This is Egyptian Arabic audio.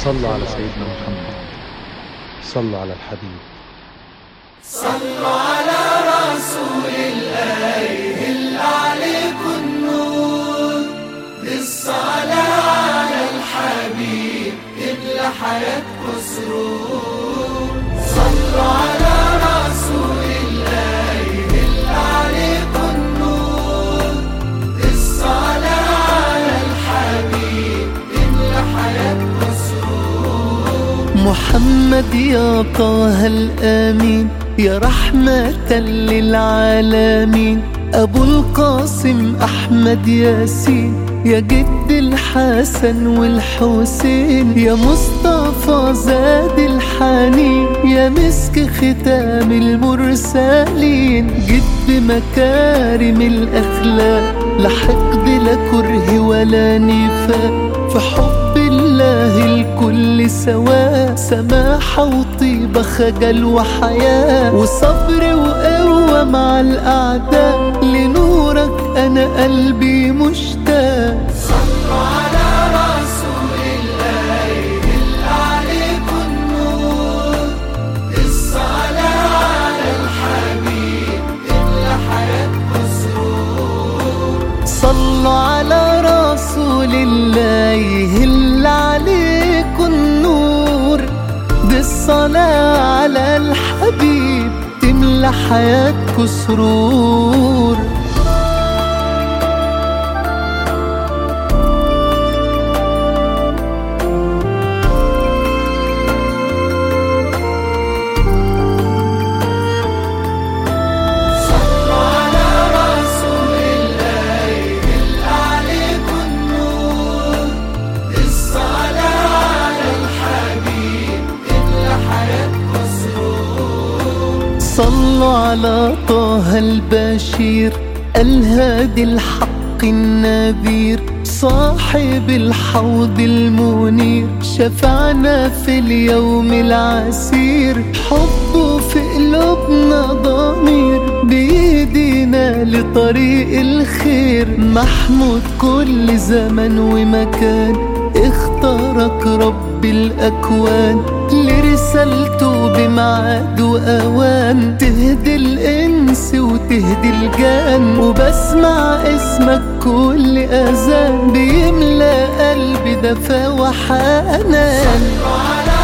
صلوا على سيدنا محمد صلوا على الحبيب صلوا على رسول الله عليكم النور بالصلاة على الحبيب يملى حياتكم سرور صلوا على رسول الله عليكم النور بالصلاة على الحبيب يملى حياتكم سرور محمد يا طه الآمين يا رحمة للعالمين أبو القاسم أحمد ياسين يا جد الحسن والحسين يا مصطفى زاد الحنين يا مسك ختام المرسلين جد مكارم الأخلاق لا حقد لا كره ولا نفاق في حب الله الكل سواء سماحة وطيبة خجل وحياة وصبر وقوة مع الأعداء لنورك أنا قلبي مشتاق صلوا على رسول الله عليكم النور الصلاة على الحبيب إلا حياتكم سرور صلوا على رسول الله اللي عليكم النور بالصلاة على الحبيب تملى حياتكم سرور صلوا على رسول الله عليكم النور الصلاة على الحبيب إلا حياتكم سرور صلوا على طه البشير الهادي الحق النذير صاحب الحوض المنير شفعنا في اليوم العسير حبه في قلوبنا ضمير بيدينا لطريق الخير محمود كل زمن ومكان اختارك رب الأكوان لرسالته بميعاد وأوان تهدي الإنس وتهدي الجان وبسمع اسمك كل أذان بيملى قلبي دفا وحنان وعلى